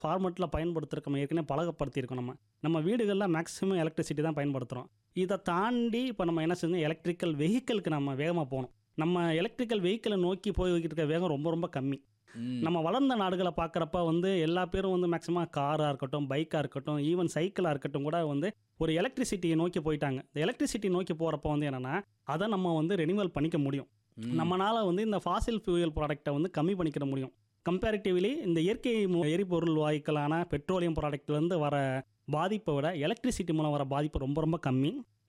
ஃபார்மெட்டில் பயன்படுத்துறதுக்கு நம்ம ஏற்கனவே பழகப்படுத்தியிருக்கோம் நம்ம நம்ம வீடுகளில் மேக்ஸிமம் எலக்ட்ரிசிட்டி தான் பயன்படுத்துகிறோம் இதை தாண்டி இப்போ நம்ம என்ன செஞ்சோம் எலக்ட்ரிக்கல் வெஹிக்கிளுக்கு நம்ம வேகமாக போகணும் நம்ம எலக்ட்ரிக்கல் வெஹிக்கிளை நோக்கி போய்கிட்டு இருக்க வேகம் ரொம்ப ரொம்ப கம்மி ம். நம்ம வளர்ந்த நாடுகளை பார்க்குறப்ப வந்து எல்லா பேரும் வந்து மேக்ஸிமம் காராக இருக்கட்டும் பைக்காக இருக்கட்டும் ஈவன் சைக்கிளாக இருக்கட்டும் கூட வந்து ஒரு எலக்ட்ரிசிட்டியை நோக்கி போயிட்டாங்க இந்த எலக்ட்ரிசிட்டி நோக்கி போகிறப்ப வந்து என்னென்னா அதை நம்ம வந்து ரெனிவல் பண்ணிக்க முடியும் ம். நம்மனால வந்து இந்த ஃபாசில் ஃபியூயல் ப்ராடக்ட்டை வந்து கம்மி பண்ணிக்கிற முடியும் கம்பேரிட்டிவ்லி இந்த இயற்கை மு- எரிபொருள் வாயுக்களான பெட்ரோலியம் ப்ராடக்ட்லேருந்து வர பாதிப்பை விட எலக்ட்ரிசிட்டி மூலம் வர பாதிப்பு ரொம்ப ரொம்ப கம்மி